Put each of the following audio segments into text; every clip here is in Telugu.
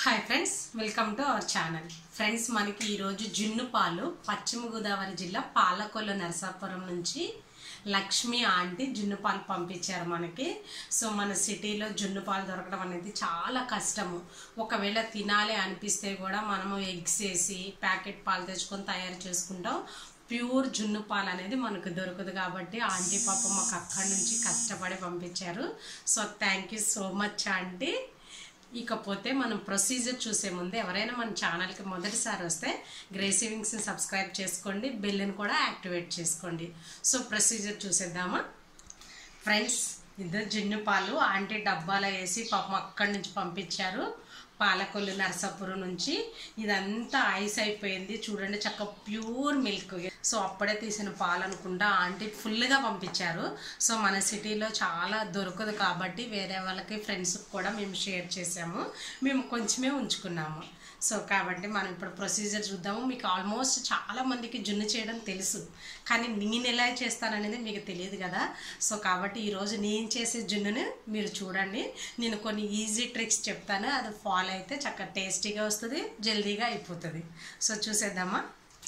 hi friends welcome to our channel friends మనకి ఈరోజు జున్ను పాలు పశ్చిమ గోదావరి జిల్లా పాలకొల్లు నరసాపురం నుంచి లక్ష్మి ఆంటీ జున్ను పాలు పంపించారు మనకి సో మన సిటీలో జున్ను పాలు దొరకడం అనేది చాలా కష్టము ఒకవేళ తినాలి అనిపిస్తే కూడా మనము ఎగ్స్ వేసి ప్యాకెట్ పాలు తెచ్చుకొని తయారు చేసుకుంటాం ప్యూర్ జున్ను పాలు అనేది మనకు దొరకదు కాబట్టి ఆంటీ పాప మాకు అక్కడి నుంచి కష్టపడి పంపించారు so thank you so much aunty ఇకపోతే మనం ప్రొసీజర్ చూసే ముందు ఎవరైనా మన ఛానల్కి మొదటిసారి వస్తే గ్రే సేవింగ్స్ని సబ్స్క్రైబ్ చేసుకోండి బెల్ని కూడా యాక్టివేట్ చేసుకోండి సో ప్రొసీజర్ చూసేద్దామా ఫ్రెండ్స్ ఇద్దరు జున్ను పాలు ఆంటీ డబ్బాలో వేసి పాపం అక్కడి నుంచి పంపించారు పాలకొల్లు నరసాపురం నుంచి ఇదంతా ఐస్ అయిపోయింది చూడండి చక్క ప్యూర్ మిల్క్ సో అప్పుడే తీసిన పాలు అనుకుంటా ఆంటీ ఫుల్గా పంపించారు సో మన సిటీలో చాలా దొరకదు కాబట్టి వేరే వాళ్ళకి ఫ్రెండ్స్కి కూడా మేము షేర్ చేసాము మేము కొంచెమే ఉంచుకున్నాము సో కాబట్టి మనం ఇప్పుడు ప్రొసీజర్ చూద్దాము మీకు ఆల్మోస్ట్ చాలా మందికి జున్ను చేయడం తెలుసు కానీ నేను ఎలా చేస్తాననేది మీకు తెలియదు కదా సో కాబట్టి ఈరోజు నేను చేసే జున్నుని మీరు చూడండి నేను కొన్ని ఈజీ ట్రిక్స్ చెప్తాను అది ఫాలో అయితే చక్కగా టేస్టీగా వస్తుంది జల్దీగా అయిపోతుంది సో చూసేద్దామా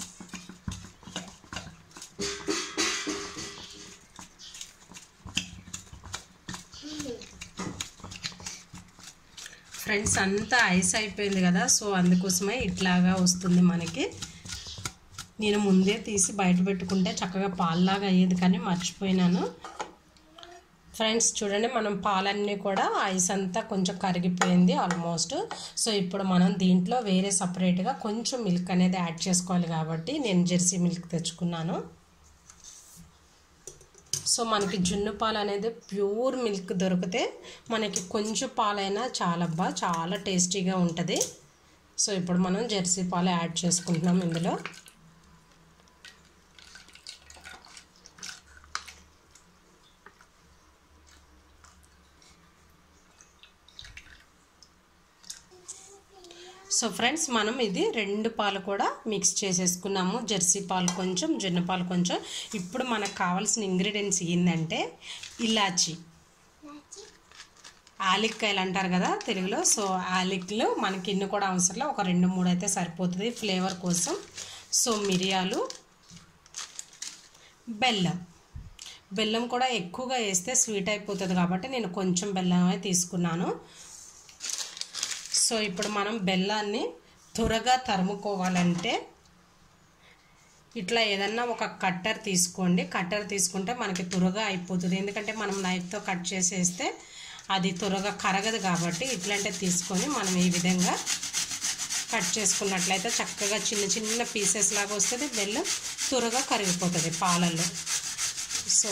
ఫ్రెండ్స్ అంతా ఐస్ అయిపోయింది కదా సో అందుకోసమే ఇట్లాగా వస్తుంది మనకి నేను ముందే తీసి బయట పెట్టుకుంటే చక్కగా పాల్లాగా అయ్యేది కానీ మర్చిపోయినాను ఫ్రెండ్స్ చూడండి మనం పాలన్నీ కూడా ఐస్ అంతా కొంచెం కరిగిపోయింది ఆల్మోస్ట్ సో ఇప్పుడు మనం దీంట్లో వేరే సపరేట్గా కొంచెం మిల్క్ అనేది యాడ్ చేసుకోవాలి కాబట్టి నేను జెర్సీ మిల్క్ తెచ్చుకున్నాను సో మనకి జున్ను పాలు అనేది ప్యూర్ మిల్క్ దొరికితే మనకి కొంచెం పాలైనా చాలా బా చాలా టేస్టీగా ఉంటుంది సో ఇప్పుడు మనం జెర్సీ పాలు యాడ్ చేసుకుంటున్నాం ఇందులో సో ఫ్రెండ్స్ మనం ఇది రెండు పాలు కూడా మిక్స్ చేసేసుకున్నాము జెర్సీ పాలు కొంచెం జొన్న పాలు కొంచెం ఇప్పుడు మనకు కావాల్సిన ఇంగ్రీడియంట్స్ ఏంటంటే ఇలాచి ఆలిక్కాయలు అంటారు కదా తెలుగులో సో ఆలిక్లు మనకి ఇన్ని కూడా అవసరం ఒక రెండు మూడు అయితే సరిపోతుంది ఫ్లేవర్ కోసం సో మిరియాలు బెల్లం బెల్లం కూడా ఎక్కువగా వేస్తే స్వీట్ అయిపోతుంది కాబట్టి నేను కొంచెం బెల్లమే తీసుకున్నాను సో ఇప్పుడు మనం బెల్లాన్ని త్వరగా తరుముకోవాలంటే ఇట్లా ఏదన్నా ఒక కట్టర్ తీసుకోండి కట్టర్ తీసుకుంటే మనకి త్వరగా అయిపోతుంది ఎందుకంటే మనం నైఫ్తో కట్ చేసేస్తే అది త్వరగా కరగదు కాబట్టి ఇట్లాంటి తీసుకొని మనం ఈ విధంగా కట్ చేసుకున్నట్లయితే చక్కగా చిన్న చిన్న పీసెస్ లాగా వస్తుంది బెల్లం త్వరగా కరిగిపోతుంది పాలల్లో సో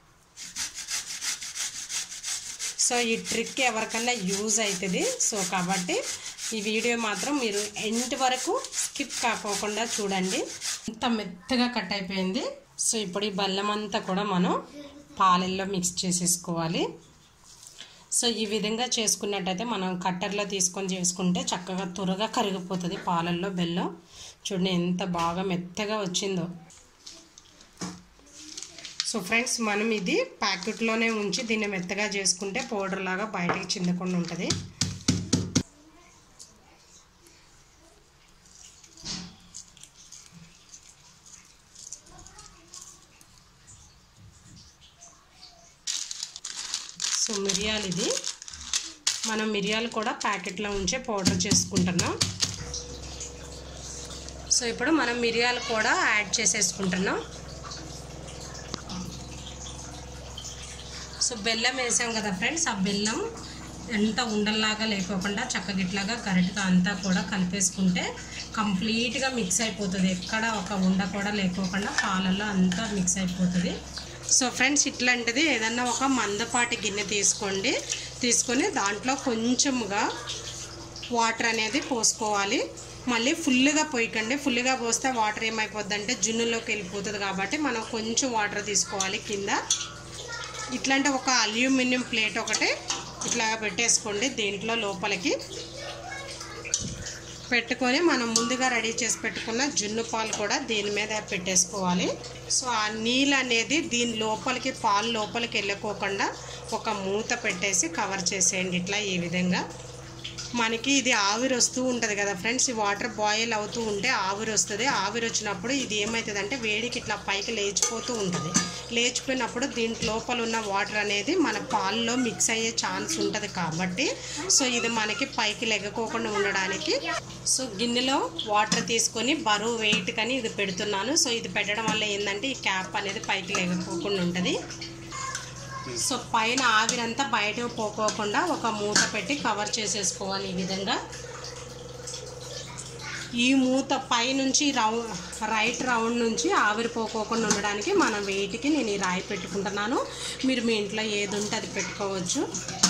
సో ఈ ట్రిక్ ఎవరికన్నా యూజ్ అవుతుంది సో కాబట్టి ఈ వీడియో మాత్రం మీరు ఎండ్ వరకు స్కిప్ కాకోకుండా చూడండి అంత మెత్తగా కట్ అయిపోయింది సో ఇప్పుడు ఈ బెల్లం అంతా కూడా మనం పాలల్లో మిక్స్ చేసేసుకోవాలి సో ఈ విధంగా చేసుకున్నట్టయితే మనం కట్టర్లో తీసుకొని చేసుకుంటే చక్కగా త్వరగా కరిగిపోతుంది పాలల్లో బెల్లం చూడండి ఎంత బాగా మెత్తగా వచ్చిందో సో ఫ్రెండ్స్ మనం ఇది ప్యాకెట్లోనే ఉంచి దీన్ని మెత్తగా చేసుకుంటే పౌడర్ లాగా బయటికి చిందకుండా ఉంటుంది సో మిరియాలు ఇది మనం మిరియాలు కూడా ప్యాకెట్లో ఉంచే పౌడర్ చేసుకుంటున్నాం సో ఇప్పుడు మనం మిరియాలు కూడా యాడ్ చేసేసుకుంటున్నాం సో బెల్లం వేసాం కదా ఫ్రెండ్స్ ఆ బెల్లం ఎంత ఉండల్లాగా లేకోకుండా చక్కగా ఇట్లాగా కరెక్ట్గా అంతా కూడా కలిపేసుకుంటే కంప్లీట్గా మిక్స్ అయిపోతుంది ఎక్కడ ఒక ఉండ కూడా లేకోకుండా పాలల్లో అంతా మిక్స్ అయిపోతుంది సో ఫ్రెండ్స్ ఇట్లాంటిది ఏదన్నా ఒక మందపాటి గిన్నె తీసుకోండి తీసుకొని దాంట్లో కొంచెముగా వాటర్ అనేది పోసుకోవాలి మళ్ళీ ఫుల్గా పోయకండి ఫుల్గా పోస్తే వాటర్ ఏమైపోద్ది అంటే జున్నులోకి వెళ్ళిపోతుంది కాబట్టి మనం కొంచెం వాటర్ తీసుకోవాలి కింద ఇట్లాంటి ఒక అల్యూమినియం ప్లేట్ ఒకటి ఇట్లా పెట్టేసుకోండి దీంట్లో లోపలికి పెట్టుకొని మనం ముందుగా రెడీ చేసి పెట్టుకున్న జున్ను పాలు కూడా దీని మీద పెట్టేసుకోవాలి సో ఆ నీళ్ళు అనేది దీని లోపలికి పాలు లోపలికి వెళ్ళకోకుండా ఒక మూత పెట్టేసి కవర్ చేసేయండి ఇట్లా ఈ విధంగా మనకి ఇది ఆవిరి వస్తూ ఉంటుంది కదా ఫ్రెండ్స్ ఈ వాటర్ బాయిల్ అవుతూ ఉంటే ఆవిరి వస్తుంది ఆవిరి వచ్చినప్పుడు ఇది ఏమవుతుందంటే వేడికి ఇట్లా పైకి లేచిపోతూ ఉంటుంది లేచిపోయినప్పుడు దీంట్ లోపల ఉన్న వాటర్ అనేది మన పాల్లో మిక్స్ అయ్యే ఛాన్స్ ఉంటుంది కాబట్టి సో ఇది మనకి పైకి లెగకోకుండా ఉండడానికి సో గిన్నెలో వాటర్ తీసుకొని బరువు వెయిట్ కానీ ఇది పెడుతున్నాను సో ఇది పెట్టడం వల్ల ఏంటంటే ఈ క్యాప్ అనేది పైకి లెగకోకుండా ఉంటుంది సో పైన ఆవిరంతా బయటకు పోకోకుండా ఒక మూత పెట్టి కవర్ చేసేసుకోవాలి ఈ విధంగా ఈ మూత పై నుంచి రౌ రైట్ రౌండ్ నుంచి ఆవిరి పోకోకుండా ఉండడానికి మనం వెయిట్కి నేను ఈ రాయి పెట్టుకుంటున్నాను మీరు మీ ఇంట్లో ఏది ఉంటే అది పెట్టుకోవచ్చు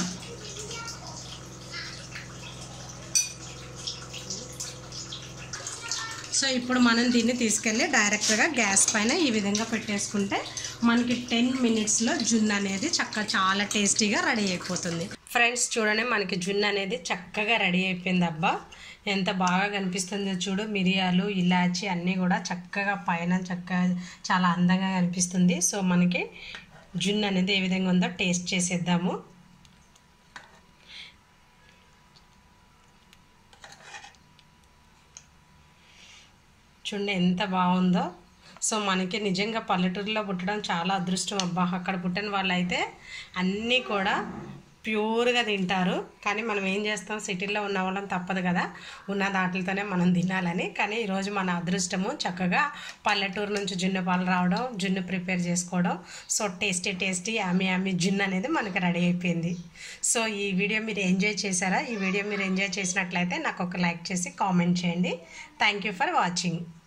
సో ఇప్పుడు మనం దీన్ని తీసుకెళ్ళి డైరెక్ట్గా గ్యాస్ పైన ఈ విధంగా పెట్టేసుకుంటే మనకి టెన్ మినిట్స్లో జున్ను అనేది చక్కగా చాలా టేస్టీగా రెడీ అయిపోతుంది ఫ్రెండ్స్ చూడండి మనకి జున్ను అనేది చక్కగా రెడీ అయిపోయింది అబ్బా ఎంత బాగా కనిపిస్తుందో చూడు మిరియాలు ఇలాచి అన్నీ కూడా చక్కగా పైన చక్కగా చాలా అందంగా కనిపిస్తుంది సో మనకి జున్ను అనేది ఏ విధంగా ఉందో టేస్ట్ చేసేద్దాము చూడండి ఎంత బాగుందో సో మనకి నిజంగా పల్లెటూరులో పుట్టడం చాలా అదృష్టం అబ్బా అక్కడ పుట్టిన వాళ్ళైతే అన్నీ కూడా ప్యూర్గా తింటారు కానీ మనం ఏం చేస్తాం సిటీలో ఉన్న వాళ్ళం తప్పదు కదా ఉన్న దాంట్లతోనే మనం తినాలని కానీ ఈరోజు మన అదృష్టము చక్కగా పల్లెటూరు నుంచి జున్ను పాలు రావడం జున్ను ప్రిపేర్ చేసుకోవడం so tasty tasty yummy yummy జున్ను అనేది మనకి రెడీ అయిపోయింది సో ఈ వీడియో మీరు ఎంజాయ్ చేశారా ఈ వీడియో మీరు ఎంజాయ్ చేసినట్లయితే నాకు ఒక లైక్ చేసి కామెంట్ చేయండి థ్యాంక్ యూ ఫర్ వాచింగ్